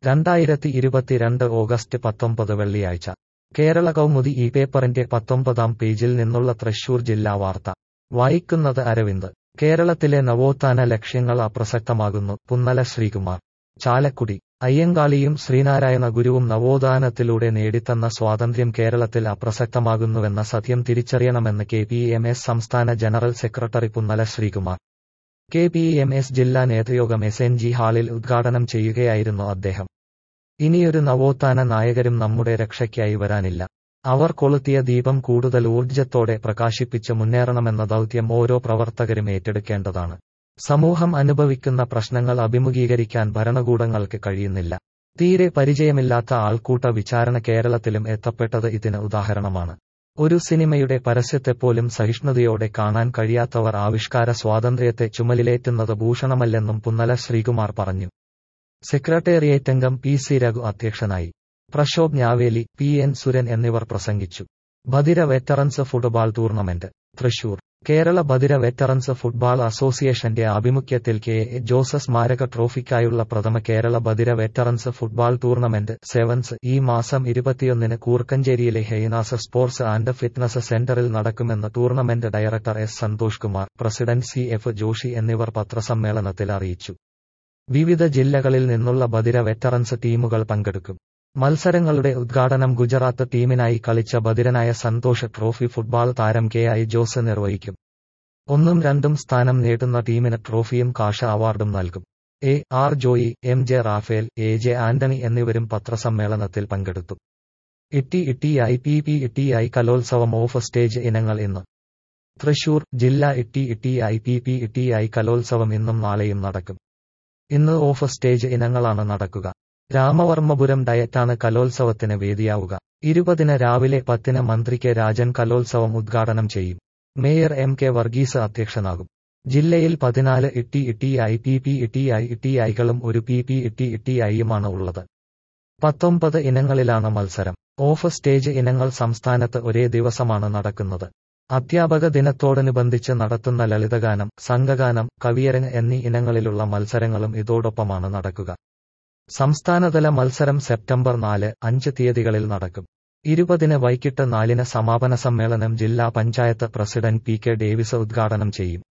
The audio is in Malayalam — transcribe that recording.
രണ്ടായിരത്തി ഇരുപത്തിരണ്ട് ഓഗസ്റ്റ് പത്തൊമ്പത് വെള്ളിയാഴ്ച കേരള കൗമുദി ഈ പേപ്പറിന്റെ പത്തൊമ്പതാം പേജിൽ നിന്നുള്ള തൃശൂർ ജില്ലാ വാർത്ത വായിക്കുന്നത് അരവിന്ദ് കേരളത്തിലെ നവോത്ഥാന ലക്ഷ്യങ്ങൾ അപ്രസക്തമാകുന്നു പുന്നല ശ്രീകുമാർ ചാലക്കുടി അയ്യങ്കാളിയും ശ്രീനാരായണ ഗുരുവും നവോത്ഥാനത്തിലൂടെ നേടിത്തന്ന സ്വാതന്ത്ര്യം കേരളത്തിൽ അപ്രസക്തമാകുന്നുവെന്ന സത്യം തിരിച്ചറിയണമെന്ന് കെ പി എം എസ് സംസ്ഥാന general secretary Punnala Sreekumar K P M S ജില്ലാ നേതൃയോഗം എസ് എൻ ജി ഹാളിൽ ഉദ്ഘാടനം ചെയ്യുകയായിരുന്നു അദ്ദേഹം ഇനിയൊരു നവോത്ഥാന നായകരും നമ്മുടെ രക്ഷയ്ക്കായി വരാനില്ല അവർ കൊളുത്തിയ ദീപം കൂടുതൽ ഊർജ്ജത്തോടെ പ്രകാശിപ്പിച്ച് മുന്നേറണമെന്ന ദൗത്യം ഓരോ പ്രവർത്തകരും ഏറ്റെടുക്കേണ്ടതാണ് സമൂഹം അനുഭവിക്കുന്ന പ്രശ്നങ്ങൾ അഭിമുഖീകരിക്കാൻ ഭരണകൂടങ്ങൾക്ക് കഴിയുന്നില്ല തീരെ പരിചയമില്ലാത്ത ആൾക്കൂട്ട വിചാരണ കേരളത്തിലും എത്തപ്പെട്ടത് ഇതിന് ഉദാഹരണമാണ് ഒരു സിനിമയുടെ പരസ്യത്തെപ്പോലും സഹിഷ്ണുതയോടെ കാണാൻ കഴിയാത്തവർ ആവിഷ്കാര സ്വാതന്ത്ര്യത്തെ ചുമലിലേറ്റുന്നത് ഭൂഷണമല്ലെന്നും പുന്നല ശ്രീകുമാർ പറഞ്ഞു സെക്രട്ടേറിയറ്റ് അംഗം പി സി രഘു അധ്യക്ഷനായി പ്രശോഭ് ഞാവേലി പി എൻ സുരൻ എന്നിവർ പ്രസംഗിച്ചു ബദിര veterans football tournament Thrissur Kerala ബദിര വെറ്ററൻസ് ഫുട്ബോൾ അസോസിയേഷന്റെ ആഭിമുഖ്യത്തിൽ കെ എ ജോസഫ് സ്മാരക ട്രോഫിക്കായുള്ള പ്രഥമ കേരള ബദിര വെറ്ററൻസ് ഫുട്ബോൾ ടൂർണമെന്റ് സെവൻസ് ഈ മാസം ഇരുപത്തിയൊന്നിന് കൂർക്കഞ്ചേരിയിലെ ഹെയ്നാസ് സ്പോർട്സ് ആൻഡ് ഫിറ്റ്നസ് സെന്ററിൽ നടക്കുമെന്ന് tournament director S Santhosh Kumar president C F Joshi എന്നിവർ പത്രസമ്മേളനത്തിൽ അറിയിച്ചു വിവിധ ജില്ലകളിൽ നിന്നുള്ള ബദിര വെറ്ററൻസ് ടീമുകൾ പങ്കെടുക്കും മത്സരങ്ങളുടെ ഉദ്ഘാടനം ഗുജറാത്ത് ടീമിനായി കളിച്ച ബദിരനായ സന്തോഷ് ട്രോഫി ഫുട്ബോൾ താരം കെ ഐ ജോസ് നിർവഹിക്കും ഒന്നും രണ്ടും സ്ഥാനം നേടുന്ന ടീമിന് ട്രോഫിയും കാഷ അവാർഡും നൽകും A R Joy M J Raphael A J Antony എന്നിവരും പത്രസമ്മേളനത്തിൽ പങ്കെടുത്തു ഇട്ടി ഇട്ടിയായി പി പി ഇട്ടിയായി കലോത്സവം ഓഫ് സ്റ്റേജ് ഇനങ്ങൾ ഇന്ന് തൃശൂർ ജില്ലാ ഇട്ടി ഇട്ടിയായി പി പി ഇട്ടിയായി കലോത്സവം ഇന്നും നാളെയും നടക്കും ഇന്ന് ഓഫ് സ്റ്റേജ് ഇനങ്ങളാണ് നടക്കുക രാമവർമ്മപുരം ഡയറ്റാണ് കലോത്സവത്തിന് വേദിയാവുക ഇരുപതിന് രാവിലെ പത്തിന് മന്ത്രി കെ രാജൻ കലോത്സവം ഉദ്ഘാടനം ചെയ്യും മേയർ എം കെ വർഗീസ് അധ്യക്ഷനാകും ജില്ലയിൽ പതിനാല് ഇട്ടി ഇട്ടിയായി പി പി ഇട്ടിയായി ഇട്ടിയായികളും ഒരു പി പി ഇട്ടി ഇട്ടിയായിയുമാണ് ഉള്ളത് പത്തൊമ്പത് ഇനങ്ങളിലാണ് മത്സരം ഓഫ് സ്റ്റേജ് ഇനങ്ങൾ സംസ്ഥാനത്ത് ഒരേ ദിവസമാണ് നടക്കുന്നത് അധ്യാപക ദിനത്തോടനുബന്ധിച്ച് നടത്തുന്ന ലളിതഗാനം സംഘഗാനം കവിയരങ്ങ് എന്നീ ഇനങ്ങളിലുള്ള മത്സരങ്ങളും ഇതോടൊപ്പമാണ് നടക്കുക സംസ്ഥാനതല മത്സരം സെപ്റ്റംബർ നാല് അഞ്ച് തീയതികളിൽ നടക്കും ഇരുപതിന് വൈകിട്ട് നാലിന് സമാപന സമ്മേളനം ജില്ലാ panchayat president P K Davis ഉദ്ഘാടനം ചെയ്യും